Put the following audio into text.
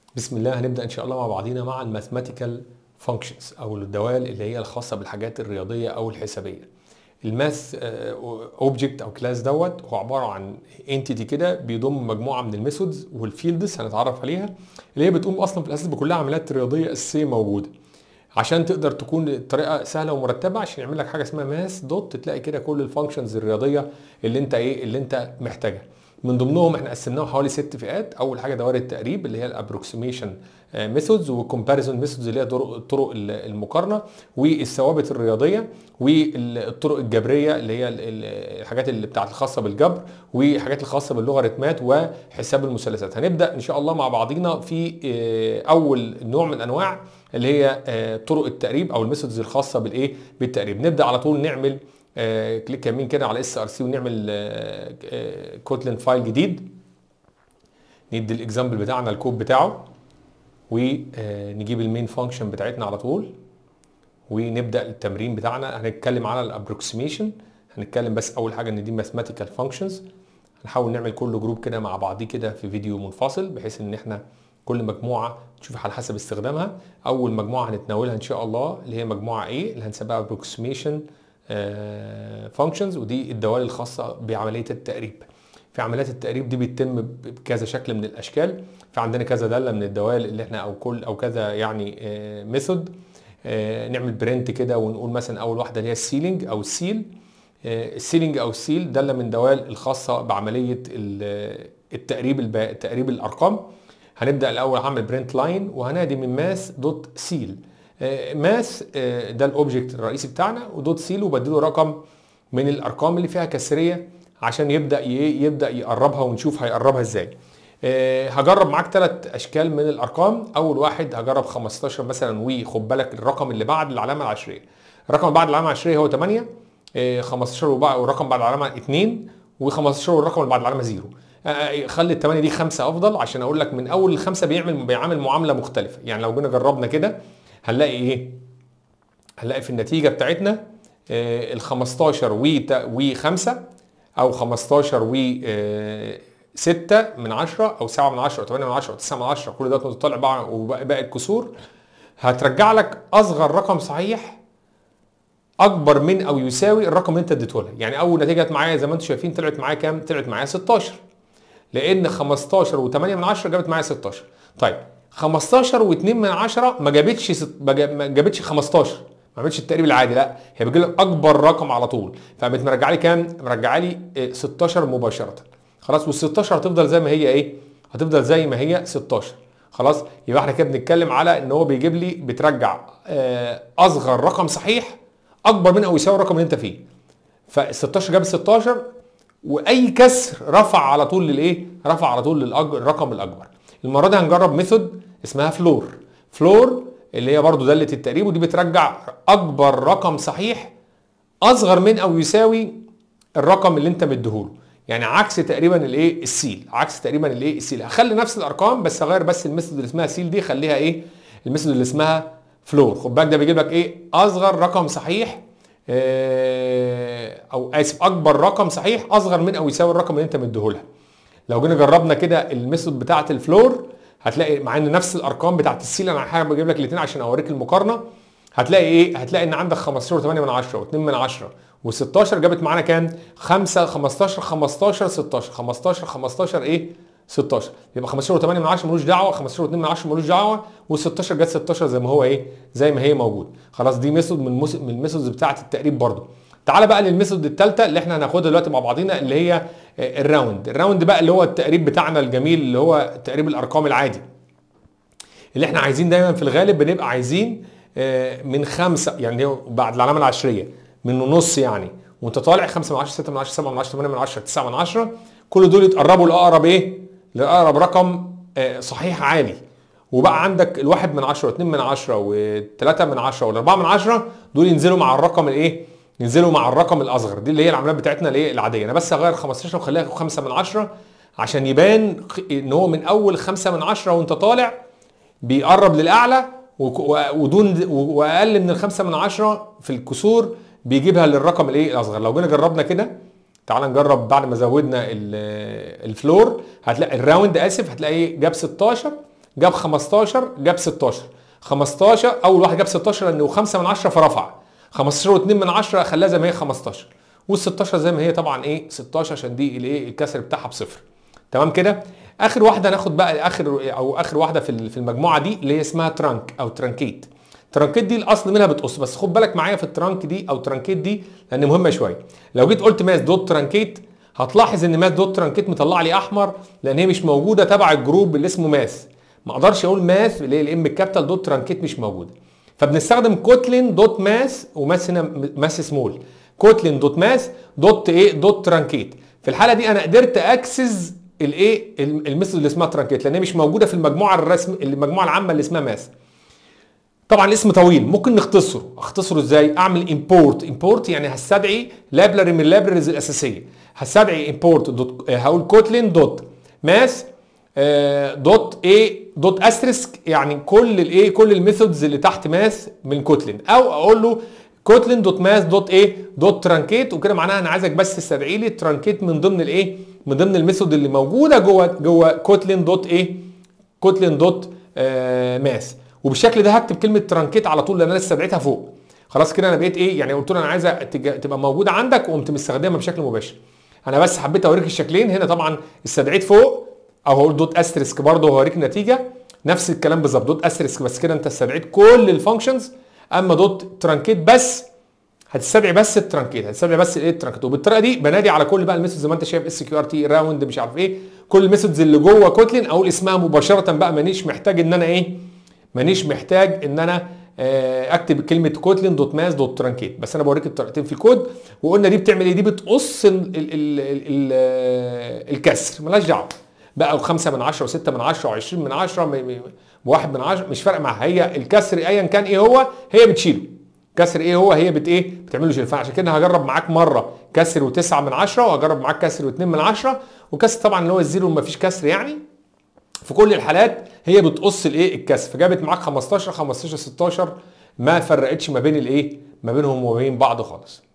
بسم الله هنبدا ان شاء الله مع بعضينا مع الماثماتيكال فانكشنز او الدوال اللي هي الخاصه بالحاجات الرياضيه او الحسابيه الماث اوبجكت او كلاس دوت هو عباره عن انتيتي كده بيضم مجموعه من الميثودز والفيلدز هنتعرف عليها اللي هي بتقوم اصلا في الاساس بكلها عمليات رياضيه اساسيه موجوده عشان تقدر تكون الطريقه سهله ومرتبه عشان يعمل لك حاجه اسمها ماث دوت تلاقي كده كل الفانكشنز الرياضيه اللي انت ايه اللي انت محتاجها من ضمنهم احنا قسمناهم حوالي ست فئات اول حاجه دوائر التقريب اللي هي الابروكسيميشن ميثودز والكومباريزون ميثودز اللي هي طرق الطرق المقارنه والثوابت الرياضيه والطرق الجبريه اللي هي الحاجات اللي بتاعت الخاصه بالجبر والحاجات الخاصه باللوغاريتمات وحساب المثلثات هنبدا ان شاء الله مع بعضينا في اول نوع من انواع اللي هي طرق التقريب او الميثودز الخاصه بالايه بالتقريب نبدا على طول نعمل آه كليك يمين كده على اس ار سي ونعمل آه آه كوتلين فايل جديد ندي الاكزامبل بتاعنا الكود بتاعه ونجيب المين فانكشن بتاعتنا على طول ونبدا التمرين بتاعنا هنتكلم على الابروكسيميشن هنتكلم بس اول حاجه ان دي ماثيماتيكال فانكشنز هنحاول نعمل كل جروب كده مع بعضيه كده في فيديو منفصل بحيث ان احنا كل مجموعه تشوف على حسب استخدامها اول مجموعه هنتناولها ان شاء الله اللي هي مجموعه ايه اللي هنسميها ابروكسيميشن فانكشنز ودي الدوال الخاصه بعمليه التقريب في عمليات التقريب دي بتتم بكذا شكل من الاشكال في عندنا كذا داله من الدوال اللي احنا او كل او كذا يعني ميثود نعمل برنت كده ونقول مثلا اول واحده اللي هي السيلينج او السيل السيلينج او السيل داله من دوال الخاصه بعمليه التقريب تقريب الارقام هنبدا الاول هعمل برنت لاين وهنادي من ماس دوت سيل ماث ده الاوبجكت الرئيسي بتاعنا ودوت سيل وبديله رقم من الارقام اللي فيها كسريه عشان يبدا يبدا يقربها ونشوف هيقربها ازاي هجرب معاك ثلاث اشكال من الارقام اول واحد هجرب 15 مثلا وخد بالك الرقم اللي بعد العلامه العشريه الرقم اللي بعد العلامه العشريه هو 8 15 والرقم بعد العلامه 2 و15 والرقم اللي بعد العلامه 0 خلي الثمانية دي خمسة أفضل عشان أقول لك من أول الخمسة بيعمل بيعامل معاملة مختلفة يعني لو جينا جربنا كده هنلاقي ايه هنلاقي في النتيجه بتاعتنا ال 15 و 5 او 15 و 6 من 10 او 7 من 10 او 8 من 10 او 9 من 10 كل ده طالع بقى وباقي الكسور هترجع لك اصغر رقم صحيح اكبر من او يساوي الرقم اللي انت اديته لها يعني اول نتيجه جت معايا زي ما انتم شايفين طلعت معايا كام طلعت معايا 16 لان 15 و8 من 10 جابت معايا 16 طيب 15 و2 من 10 ما جابتش ست... ما جابتش 15 ما عملتش التقريب العادي لا هي بتجيب لك اكبر رقم على طول فقامت مرجعه لي كام؟ مرجعه لي 16 مباشره خلاص وال 16 هتفضل زي ما هي ايه؟ هتفضل زي ما هي 16 خلاص يبقى احنا كده بنتكلم على ان هو بيجيب لي بترجع اصغر رقم صحيح اكبر من او يساوي الرقم اللي انت فيه فال 16 جاب 16 واي كسر رفع على طول للايه؟ رفع على طول للرقم الاكبر المره دي هنجرب ميثود اسمها فلور فلور اللي هي برضو داله التقريب ودي بترجع اكبر رقم صحيح اصغر من او يساوي الرقم اللي انت مديهوله يعني عكس تقريبا الايه السيل عكس تقريبا الايه السيل هخلي نفس الارقام بس اغير بس الميثود اللي اسمها سيل دي خليها ايه الميثود اللي اسمها فلور خد بالك ده بيجيب لك ايه اصغر رقم صحيح او اسف اكبر رقم صحيح اصغر من او يساوي الرقم اللي انت مديهولها لو جينا جربنا كده الميثود بتاعه الفلور هتلاقي مع ان نفس الارقام بتاعت السيل انا حابب اجيب لك الاثنين عشان اوريك المقارنه هتلاقي ايه هتلاقي ان عندك 15 و8 من 10 و2 من 10 و16 جابت معانا كام 5 15 15 16 15 15 ايه 16 يبقى 15 و8 من 10 ملوش دعوه 15 و2 من 10 ملوش دعوه وال16 جت 16 زي ما هو ايه زي ما هي موجود خلاص دي ميثود من من الميثودز بتاعه التقريب برده تعالى بقى للميثود الثالثه اللي احنا هناخدها دلوقتي مع بعضينا اللي هي الراوند الراوند بقى اللي هو التقريب بتاعنا الجميل اللي هو تقريب الارقام العادي اللي احنا عايزين دايما في الغالب بنبقى عايزين من خمسة يعني بعد العلامة العشرية من نص يعني وانت طالع 5 من 10 6 من 10 7 من 10 8 من 10 9 من 10 كل دول يتقربوا لاقرب ايه؟ لاقرب رقم صحيح عالي وبقى عندك الواحد من 10 و2 من 10 و3 من 10 وال4 من 10 دول ينزلوا مع الرقم الايه؟ ينزلوا مع الرقم الاصغر دي اللي هي العمليات بتاعتنا الايه العاديه انا بس هغير 15 واخليها 5 من 10 عشان يبان ان هو من اول 5 من 10 وانت طالع بيقرب للاعلى ودون واقل من الخمسة من عشرة في الكسور بيجيبها للرقم الايه الاصغر لو جينا جربنا كده تعال نجرب بعد ما زودنا الفلور هتلاقي الراوند اسف هتلاقي جاب 16 جاب 15 جاب 16 15 اول واحد جاب 16 لانه 5 من 10 فرفع 15 و2 من 10 خلاها زي ما هي 15 وال 16 زي ما هي طبعا ايه 16 عشان دي الايه الكسر بتاعها بصفر تمام كده اخر واحده ناخد بقى اخر او اخر واحده في في المجموعه دي اللي هي اسمها ترانك او ترانكيت ترانكيت دي الاصل منها بتقص بس خد بالك معايا في الترانك دي او ترانكيت دي لان مهمه شويه لو جيت قلت ماس دوت ترانكيت هتلاحظ ان ماس دوت ترانكيت مطلع لي احمر لان هي مش موجوده تبع الجروب اللي اسمه ماث ما اقدرش اقول ماث اللي هي الام الكابيتال دوت ترانكيت مش موجوده فبنستخدم كوتلين دوت ماث وماث هنا ماث سمول كوتلين دوت ماث دوت ايه دوت ترانكيت في الحاله دي انا قدرت اكسس الايه الميثود اللي اسمها ترانكيت لان هي مش موجوده في المجموعه الرسم المجموعه العامه اللي اسمها ماث طبعا الاسم طويل ممكن نختصره اختصره ازاي اعمل امبورت امبورت يعني هستدعي لابلري من اللابريز الاساسيه هستدعي امبورت دوت هقول كوتلين دوت ماث دوت ايه دوت استريسك يعني كل الايه كل الميثودز اللي تحت ماث من كوتلين او اقول له كوتلين دوت ماث دوت ايه دوت ترانكيت وكده معناها انا عايزك بس تستدعي لي الترانكيت من ضمن الايه من ضمن الميثود اللي موجوده جوه جوه كوتلين دوت ايه كوتلين دوت آه ماث وبالشكل ده هكتب كلمه ترانكيت على طول لان انا استدعيتها فوق خلاص كده انا بقيت ايه يعني قلت له انا عايزه تبقى موجوده عندك وقمت مستخدمها بشكل مباشر انا بس حبيت اوريك الشكلين هنا طبعا استدعيت فوق او هقول دوت استريسك برضه هوريك النتيجه نفس الكلام بالظبط دوت استريسك بس كده انت استدعيت كل الفانكشنز اما دوت ترانكيت بس هتستدعي بس الترانكيت هتستدعي بس الايه الترانكيت وبالطريقه دي بنادي على كل بقى الميثودز زي ما انت شايف اس كيو ار تي راوند مش عارف ايه كل الميثودز اللي جوه كوتلين اقول اسمها مباشره بقى مانيش محتاج ان انا ايه مانيش محتاج ان انا اكتب كلمه كوتلين دوت ماس دوت ترانكيت بس انا بوريك الطريقتين في الكود وقلنا دي بتعمل ايه دي بتقص ال ال ال ال الكسر ملهاش دعوه بقى 5 من 10 و6 من 10 و20 من 10 بواحد من 10 مش فارق معاها هي الكسر ايا كان ايه هو هي بتشيله كسر ايه هو هي بت ايه بتعمله شيل فعشان كده هجرب معاك مره كسر و9 من 10 وهجرب معاك كسر و2 من 10 وكسر طبعا اللي هو الزيرو ما فيش كسر يعني في كل الحالات هي بتقص الايه الكسر فجابت معاك 15 15 16 ما فرقتش ما بين الايه ما بينهم وما بين بعض خالص